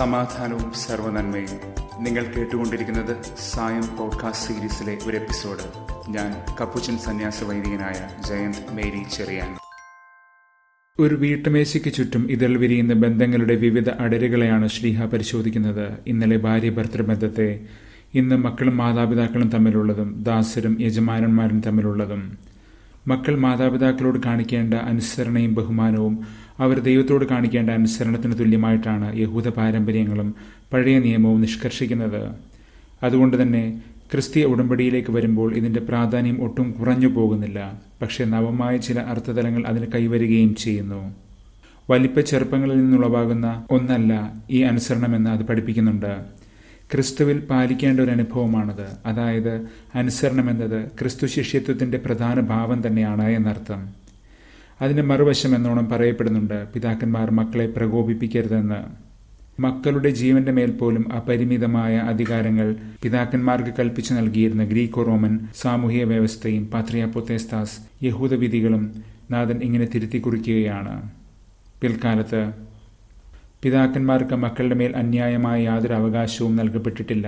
സമാധാനവും സർവനന്മയും നിങ്ങൾ കേട്ടുകൊണ്ടിരിക്കുന്നത് സായം പോഡ്കാസ്റ്റ് സീരീസിലെ ഒരു എപ്പിസോഡ് ഞാൻ കപ്പുച്ചൻ സന്യാസ വൈദികനായ ജയന്ത് മേരി ചെറിയാൻ ഒരു വീട്ടുമേശയ്ക്ക് ചുറ്റും ഇതൾ വിരിയുന്ന ബന്ധങ്ങളുടെ വിവിധ അടരുകളെയാണ് ശ്ലീഹ പരിശോധിക്കുന്നത് ഇന്നലെ ഭാര്യ ഭർത്തൃബന്ധത്തെ ഇന്ന് മക്കളും മാതാപിതാക്കളും തമ്മിലുള്ളതും ദാസരും യജമാനന്മാരും തമ്മിലുള്ളതും മക്കൾ മാതാപിതാക്കളോട് കാണിക്കേണ്ട അനുസരണയും ബഹുമാനവും അവർ ദൈവത്തോട് കാണിക്കേണ്ട അനുസരണത്തിന് തുല്യമായിട്ടാണ് യഹൂദ പാരമ്പര്യങ്ങളും പഴയ നിയമവും നിഷ്കർഷിക്കുന്നത് അതുകൊണ്ട് തന്നെ ക്രിസ്തീയ ഉടമ്പടിയിലേക്ക് വരുമ്പോൾ ഇതിന്റെ പ്രാധാന്യം ഒട്ടും കുറഞ്ഞു പോകുന്നില്ല പക്ഷേ നവമായ ചില അർത്ഥതലങ്ങൾ അതിന് കൈവരികയും ചെയ്യുന്നു വലിപ്പ ചെറുപ്പങ്ങളിൽ നിന്നുളവാകുന്ന ഒന്നല്ല ഈ അനുസരണമെന്ന് അത് പഠിപ്പിക്കുന്നുണ്ട് ക്രിസ്തുവിൽ പാലിക്കേണ്ട ഒരു അനുഭവമാണത് അതായത് അനുസരണം എന്നത് ക്രിസ്തു ശിഷ്യത്വത്തിന്റെ പ്രധാന ഭാവം തന്നെയാണ് എന്നർത്ഥം അതിന്റെ മറുവശം എന്നോണം പറയപ്പെടുന്നുണ്ട് പിതാക്കന്മാർ മക്കളെ പ്രകോപിപ്പിക്കരുതെന്ന് മക്കളുടെ ജീവന്റെ മേൽ പോലും അപരിമിതമായ അധികാരങ്ങൾ പിതാക്കന്മാർക്ക് കൽപ്പിച്ചു നൽകിയിരുന്ന ഗ്രീക്കോ റോമൻ സാമൂഹിക വ്യവസ്ഥയും പാത്രിയാപ്പൊത്തേസ്താസ് യഹൂദ വിധികളും നാഥൻ ഇങ്ങനെ തിരുത്തി കുറിക്കുകയാണ് പിൽക്കാലത്ത് പിതാക്കന്മാർക്ക് മക്കളുടെ മേൽ അന്യായമായ യാതൊരു അവകാശവും നൽകപ്പെട്ടിട്ടില്ല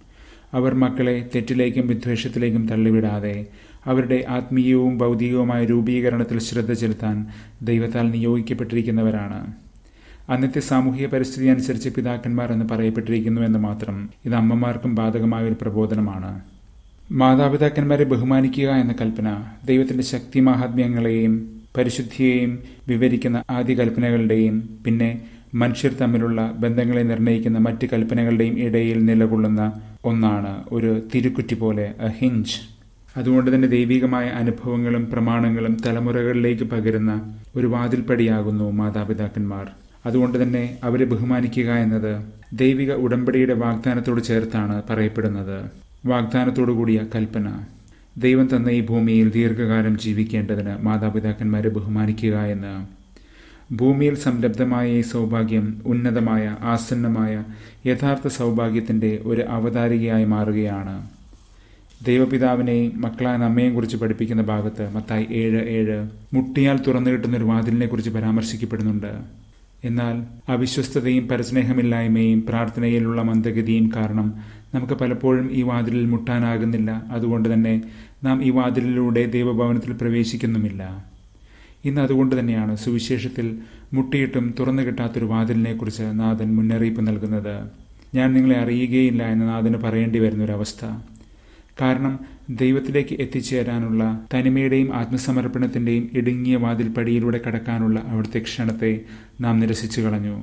അവർ മക്കളെ തെറ്റിലേക്കും വിദ്വേഷത്തിലേക്കും തള്ളിവിടാതെ അവരുടെ ആത്മീയവും ഭൗതികവുമായ രൂപീകരണത്തിൽ ശ്രദ്ധ ചെലുത്താൻ ദൈവത്താൽ നിയോഗിക്കപ്പെട്ടിരിക്കുന്നവരാണ് അന്നത്തെ സാമൂഹിക പരിസ്ഥിതി അനുസരിച്ച് പിതാക്കന്മാർ എന്ന് പറയപ്പെട്ടിരിക്കുന്നു എന്ന് മാത്രം ഇത് അമ്മമാർക്കും ബാധകമായ ഒരു പ്രബോധനമാണ് മാതാപിതാക്കന്മാരെ ബഹുമാനിക്കുക എന്ന കൽപ്പന ദൈവത്തിന്റെ ശക്തി മഹാത്മ്യങ്ങളെയും പരിശുദ്ധിയെയും വിവരിക്കുന്ന ആദ്യ കൽപ്പനകളുടെയും പിന്നെ മനുഷ്യർ തമ്മിലുള്ള ബന്ധങ്ങളെ നിർണ്ണയിക്കുന്ന മറ്റ് കൽപ്പനകളുടെയും ഇടയിൽ നിലകൊള്ളുന്ന ഒന്നാണ് ഒരു തിരുക്കുറ്റി പോലെ എ ഹിഞ്ച് അതുകൊണ്ട് തന്നെ ദൈവികമായ അനുഭവങ്ങളും പ്രമാണങ്ങളും തലമുറകളിലേക്ക് പകരുന്ന ഒരു വാതിൽപ്പടിയാകുന്നു മാതാപിതാക്കന്മാർ അതുകൊണ്ട് തന്നെ അവരെ ബഹുമാനിക്കുക എന്നത് ദൈവിക ഉടമ്പടിയുടെ വാഗ്ദാനത്തോട് ചേർത്താണ് പറയപ്പെടുന്നത് വാഗ്ദാനത്തോടു കൂടിയ കൽപ്പന ദൈവം തന്ന ഈ ഭൂമിയിൽ ദീർഘകാലം ജീവിക്കേണ്ടതിന് മാതാപിതാക്കന്മാരെ ബഹുമാനിക്കുക എന്ന് ഭൂമിയിൽ സംരബ്ധമായ ഈ സൗഭാഗ്യം ഉന്നതമായ ആസന്നമായ യഥാർത്ഥ സൗഭാഗ്യത്തിന്റെ ഒരു അവതാരികയായി മാറുകയാണ് ദൈവപിതാവിനെയും മക്കളായ നമ്മയെയും കുറിച്ച് പഠിപ്പിക്കുന്ന ഭാഗത്ത് മത്തായി ഏഴ് ഏഴ് മുട്ടിയാൽ തുറന്നു കിട്ടുന്ന ഒരു വാതിലിനെ കുറിച്ച് പരാമർശിക്കപ്പെടുന്നുണ്ട് എന്നാൽ അവിശ്വസ്തതയും പരസ്നേഹമില്ലായ്മയും പ്രാർത്ഥനയിലുള്ള മന്ദഗതിയും കാരണം നമുക്ക് പലപ്പോഴും ഈ വാതിലിൽ മുട്ടാനാകുന്നില്ല അതുകൊണ്ട് തന്നെ നാം ഈ വാതിലിലൂടെ ദൈവഭവനത്തിൽ പ്രവേശിക്കുന്നുമില്ല ഇന്ന് അതുകൊണ്ട് തന്നെയാണ് സുവിശേഷത്തിൽ മുട്ടിയിട്ടും തുറന്നു കിട്ടാത്തൊരു വാതിലിനെക്കുറിച്ച് നാഥൻ മുന്നറിയിപ്പ് നൽകുന്നത് ഞാൻ നിങ്ങളെ അറിയുകയില്ല എന്ന് നാഥന് പറയേണ്ടി വരുന്നൊരവസ്ഥ കാരണം ദൈവത്തിലേക്ക് എത്തിച്ചേരാനുള്ള തനിമയുടെയും ആത്മസമർപ്പണത്തിന്റെയും ഇടുങ്ങിയ വാതിൽപ്പടിയിലൂടെ കടക്കാനുള്ള അവിടുത്തെ ക്ഷണത്തെ നാം നിരസിച്ചു കളഞ്ഞു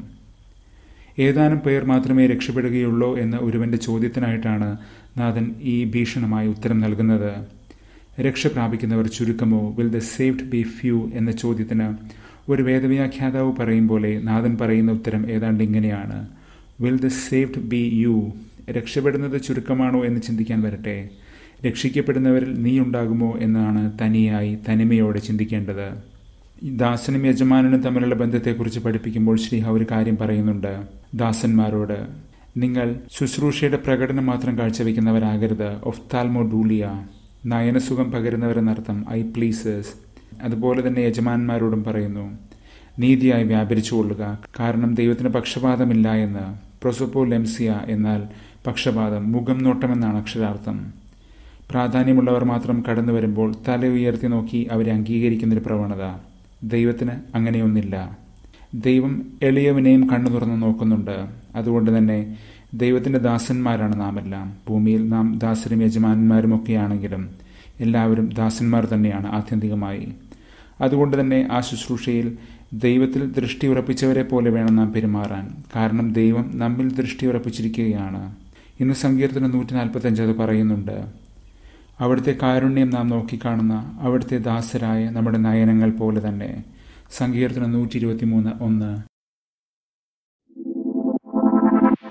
ഏതാനും പേർ മാത്രമേ രക്ഷപ്പെടുകയുള്ളൂ എന്ന ഒരുവന്റെ ചോദ്യത്തിനായിട്ടാണ് നാഥൻ ഈ ഭീഷണമായ ഉത്തരം നൽകുന്നത് രക്ഷ പ്രാപിക്കുന്നവർ ചുരുക്കമോ will the saved be few എന്ന ചോദ്യത്തിന് ഒരു വേദവ്യാഖ്യാതാവ് പറയും പോലെ നാഥൻ പറയുന്ന ഉത്തരം ഏതാണ്ട് ഇങ്ങനെയാണ് will the saved be you രക്ഷപ്പെടുന്നത് ചുരുക്കമാണോ എന്ന് ചിന്തിക്കാൻ വരട്ടെ രക്ഷിക്കപ്പെടുന്നവരിൽ നീ ഉണ്ടാകുമോ എന്നാണ് തനിയായി തനിമയോടെ ചിന്തിക്കേണ്ടത് ദാസനും യജമാനനും തമ്മിലുള്ള ബന്ധത്തെക്കുറിച്ച് പഠിപ്പിക്കുമ്പോൾ ശ്രീഹ ഒരു കാര്യം പറയുന്നുണ്ട് ദാസന്മാരോട് നിങ്ങൾ ശുശ്രൂഷയുടെ പ്രകടനം മാത്രം കാഴ്ചവെക്കുന്നവരാകരുത് ഒഫ്താൽമോ ഡൂലിയ നയനസുഖം പകരുന്നവരെന്നർത്ഥം ഐ പ്ലീസേഴ്സ് അതുപോലെ തന്നെ യജമാന്മാരോടും പറയുന്നു നീതിയായി വ്യാപരിച്ചുകൊള്ളുക കാരണം ദൈവത്തിന് പക്ഷപാതമില്ല എന്ന് പ്രൊസോപ്പോ ലെംസിയ എന്നാൽ പക്ഷപാതം മുഖം നോട്ടമെന്നാണ് അക്ഷരാർത്ഥം പ്രാധാന്യമുള്ളവർ മാത്രം കടന്നു വരുമ്പോൾ തല ഉയർത്തി നോക്കി അവരെ അംഗീകരിക്കുന്നൊരു പ്രവണത ദൈവത്തിന് അങ്ങനെയൊന്നില്ല ദൈവം എളിയവനെയും കണ്ണു തുറന്ന് നോക്കുന്നുണ്ട് അതുകൊണ്ട് തന്നെ ദൈവത്തിന്റെ ദാസന്മാരാണ് നാം എല്ലാം ഭൂമിയിൽ നാം ദാസരും യജമാനന്മാരും ഒക്കെയാണെങ്കിലും എല്ലാവരും ദാസന്മാർ തന്നെയാണ് ആത്യന്തികമായി അതുകൊണ്ട് തന്നെ ആ ശുശ്രൂഷയിൽ ദൈവത്തിൽ ദൃഷ്ടി ഉറപ്പിച്ചവരെ പോലെ വേണം നാം പെരുമാറാൻ കാരണം ദൈവം നമ്മിൽ ദൃഷ്ടി ഉറപ്പിച്ചിരിക്കുകയാണ് ഇന്ന് സങ്കീർത്തനം നൂറ്റി നാൽപ്പത്തഞ്ച് അത് പറയുന്നുണ്ട് അവിടുത്തെ കാരുണ്യം നാം നോക്കിക്കാണുന്ന അവിടുത്തെ ദാസരായ നമ്മുടെ നയനങ്ങൾ പോലെ തന്നെ സങ്കീർത്തനം നൂറ്റി ഇരുപത്തി മൂന്ന് ഒന്ന്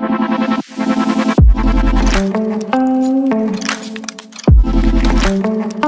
thank you